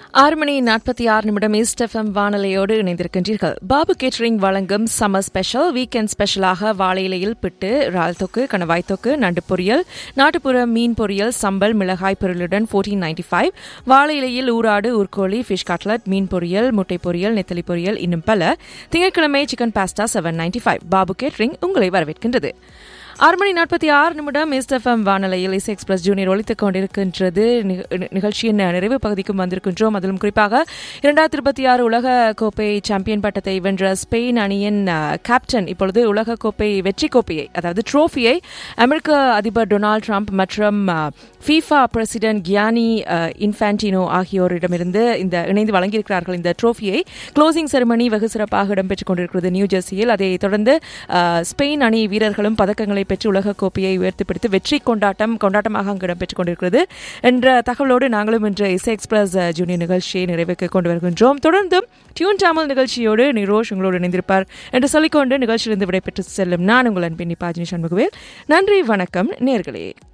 ஆறு மணி நாற்பத்தி ஆறு நிமிடம் ஈஸ்ட் எஃப்எம் வானொலியோடு இணைந்திருக்கின்றீர்கள் பாபு கேட்டரிங் வழங்கும் சம்மர் ஸ்பெஷல் வீக்கெண்ட் ஸ்பெஷலாக வாழை இலையில் பிட்டு இறால் தொக்கு கணவாய் தொக்கு நண்டு பொரியல் நாட்டுப்புற மீன் பொரியல் சம்பல் மிளகாய் பொரியலுடன் ஃபோர்டீன் நைன்டி ஃபைவ் வாழை இலையில் ஊராடு ஊர்கோழி ஃபிஷ் கட்லட் மீன் பொரியல் முட்டை பொரியல் நெத்தலி பொரியல் இன்னும் பல திங்கட்கிழமை chicken pasta seven ninety five Babu catering உங்களை வரவேற்கின்றது ஆறு மணி நாற்பத்தி ஆறு நிமிடம் இஸ்ட் எஃப்எம் வானொலியில் இசை எக்ஸ்பிரஸ் ஜூனியர் ஒழித்துக் கொண்டிருக்கின்றது நிக- நிகழ்ச்சியின் நிறைவு பகுதிக்கும் வந்திருக்கின்றோம் அதிலும் குறிப்பாக இரண்டாயிரத்தி இருபத்தி ஆறு உலக கோப்பை சாம்பியன் பட்டத்தை வென்ற ஸ்பெயின் அணியின் அஹ், கேப்டன் இப்பொழுது உலக கோப்பை வெற்றி கோப்பையை அதாவது ட்ரோஃபியை அமெரிக்க அதிபர் டொனால்ட் ட்ரம்ப் மற்றும் ஃபீஃபா பிரசிடென்ட் கியானி அஹ், இன்ஃபான்டினோ ஆகியோரிடமிருந்து இந்த இணைந்து வழங்கியிருக்கிறார்கள் இந்த ட்ரோஃபியை க்ளோசிங் செரிமனி வெகு சிறப்பாக இடம்பெற்றுக் கொண்டிருக்கிறது நியூ ஜெர்சியில் அதைத் தொடர்ந்து அஹ், ஸ்பெயின் அணி வீரர்களும் பதக்கங்களை பெற்று உலக கோப்பையை உயர்த்தி பிடித்து வெற்றி கொண்டாட்டம் கொண்டாட்டமாக அங்கு இடம்பெற்றுக் கொண்டிருக்கிறது என்ற தகவலோடு நாங்களும் இன்று இசை எக்ஸ்பிரஸ் அஹ், ஜூனியர் நிகழ்ச்சியை நிறைவேற்ற கொண்டு வருகின்றோம் தொடர்ந்தும் டியூன் டாமல் நிகழ்ச்சியோடு நிரோஷ் உங்களோடு இணைந்திருப்பார் என்று சொல்லிக்கொண்டு நிகழ்ச்சியிலிருந்து விடைபெற்று செல்லும் நான் உங்கள் அன்பின் பாஜினி சண்முகவேல் நன்றி வணக்கம் நேர்களே